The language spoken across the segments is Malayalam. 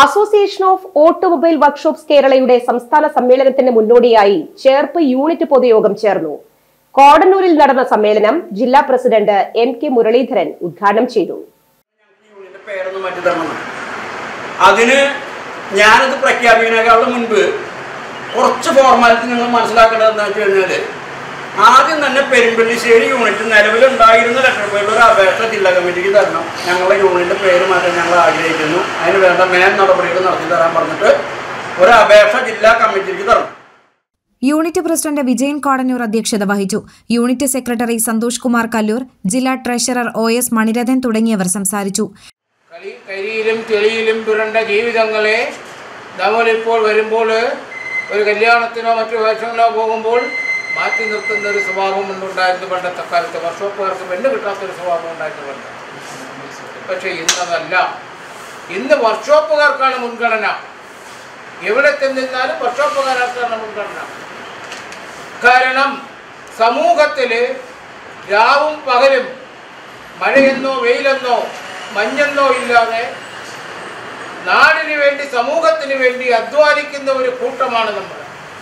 അസോസിയേഷൻ ഓഫ് ഓട്ടോമൊബൈൽ വർക്ക്ഷോപ്സ് കേരളയുടെ സംസ്ഥാന സമ്മേളനത്തിന് മുന്നോടിയായി ചേർപ്പ് യൂണിറ്റ് പൊതുയോഗം ചേർന്നു കോടന്നൂരിൽ നടന്ന സമ്മേളനം ജില്ലാ പ്രസിഡന്റ് എം കെ മുരളീധരൻ ഉദ്ഘാടനം ചെയ്തു യൂണിയന്റെ പേരൊന്ന് മാറ്റി തരണം അതിന് ഞാനത് പ്രഖ്യാപിക്കുന്നതിനേക്കാളും മുൻപ് കുറച്ച് ഫോർമാലിറ്റി നിങ്ങൾ മനസ്സിലാക്കേണ്ടത് എന്താ വെച്ച് കഴിഞ്ഞാൽ ആദ്യം തന്നെ പെരുമ്പള്ളിശ്ശേരി യൂണിറ്റ് നിലവിലുണ്ടായിരുന്ന ലെറ്റർ പേരിൽ ഒരു അപേക്ഷ ജില്ലാ കമ്മിറ്റിക്ക് തരണം ഞങ്ങളുടെ യൂണിറ്റിന്റെ പേര് മാറ്റാൻ ഞങ്ങൾ ആഗ്രഹിക്കുന്നു അതിന് വേണ്ട മേൽ നടപടികൾ നടത്തി തരാൻ പറഞ്ഞിട്ട് ഒരു അപേക്ഷ ജില്ലാ കമ്മിറ്റിക്ക് തരണം യൂണിറ്റ് പ്രസിഡന്റ് വിജയൻ കോടന്നൂർ അധ്യക്ഷത വഹിച്ചു യൂണിറ്റ് സെക്രട്ടറി സന്തോഷ് കുമാർ കല്ലൂർ ജില്ലാ ട്രഷറർ ഒ എസ് മണിരഥൻ തുടങ്ങിയവർ സംസാരിച്ചു കളി കരിയിലും ചെളിയിലും പുരണ്ട ജീവിതങ്ങളെ നമ്മളിപ്പോൾ വരുമ്പോൾ ഒരു കല്യാണത്തിനോ മറ്റു വേഷങ്ങളോ പോകുമ്പോൾ മാറ്റി നിർത്തുന്ന ഒരു സ്വഭാവം ഉണ്ടായിരുന്നു പണ്ടത്തെ കാലത്ത് വർഷോപ്പുകാർക്ക് പെണ്ണ് കിട്ടാത്തൊരു സ്വഭാവം ഉണ്ടായിരുന്നു പണ്ട് പക്ഷേ ഇന്നതല്ല ഇന്ന് വർഷോപ്പുകാർക്കാണ് മുൻഗണന എവിടെ ചെന്നിരുന്നാലും വർഷോപ്പുകാർക്കാണ് മുൻഗണന കാരണം സമൂഹത്തിൽ രാവും പകലും മഴയെന്നോ വെയിലെന്നോ മഞ്ഞെന്നോ ഇല്ലാതെ നാടിന് വേണ്ടി സമൂഹത്തിന് വേണ്ടി അധ്വാനിക്കുന്ന ഒരു കൂട്ടമാണ് നമ്മൾ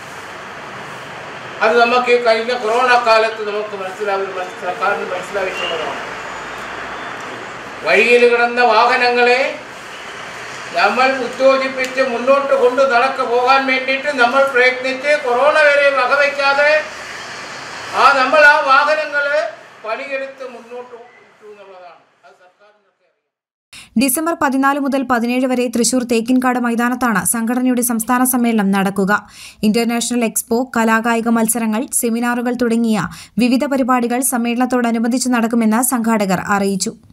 അത് നമുക്ക് ഈ കഴിഞ്ഞ കൊറോണ കാലത്ത് നമുക്ക് മനസ്സിലാവും മനസ്സിലാക്കാൻ മനസ്സിലാവശ്യമാണ് വഴിയിൽ കിടന്ന വാഹനങ്ങളെ നമ്മൾ ഉത്തേജിപ്പിച്ച് മുന്നോട്ട് കൊണ്ട് നടക്ക പോകാൻ വേണ്ടിയിട്ട് നമ്മൾ പ്രയത്നിച്ച് കൊറോണ വരെ വകവയ്ക്കാതെ ആ നമ്മൾ ആ വാഹനങ്ങൾ പണിയെടുത്ത് മുന്നോട്ട് ഇട്ടു എന്നുള്ളതാണ് അത് സർക്കാരിനൊക്കെ അറിയാം ഡിസംബർ പതിനാല് മുതൽ പതിനേഴ് വരെ തൃശൂർ തേക്കിൻകാട് മൈതാനത്താണ് സംഘടനയുടെ സംസ്ഥാന സമ്മേളനം നടക്കുക ഇന്റർനാഷണൽ എക്സ്പോ കലാകായിക മത്സരങ്ങൾ സെമിനാറുകൾ തുടങ്ങിയ വിവിധ പരിപാടികൾ സമ്മേളനത്തോടനുബന്ധിച്ച് നടക്കുമെന്ന് സംഘാടകർ അറിയിച്ചു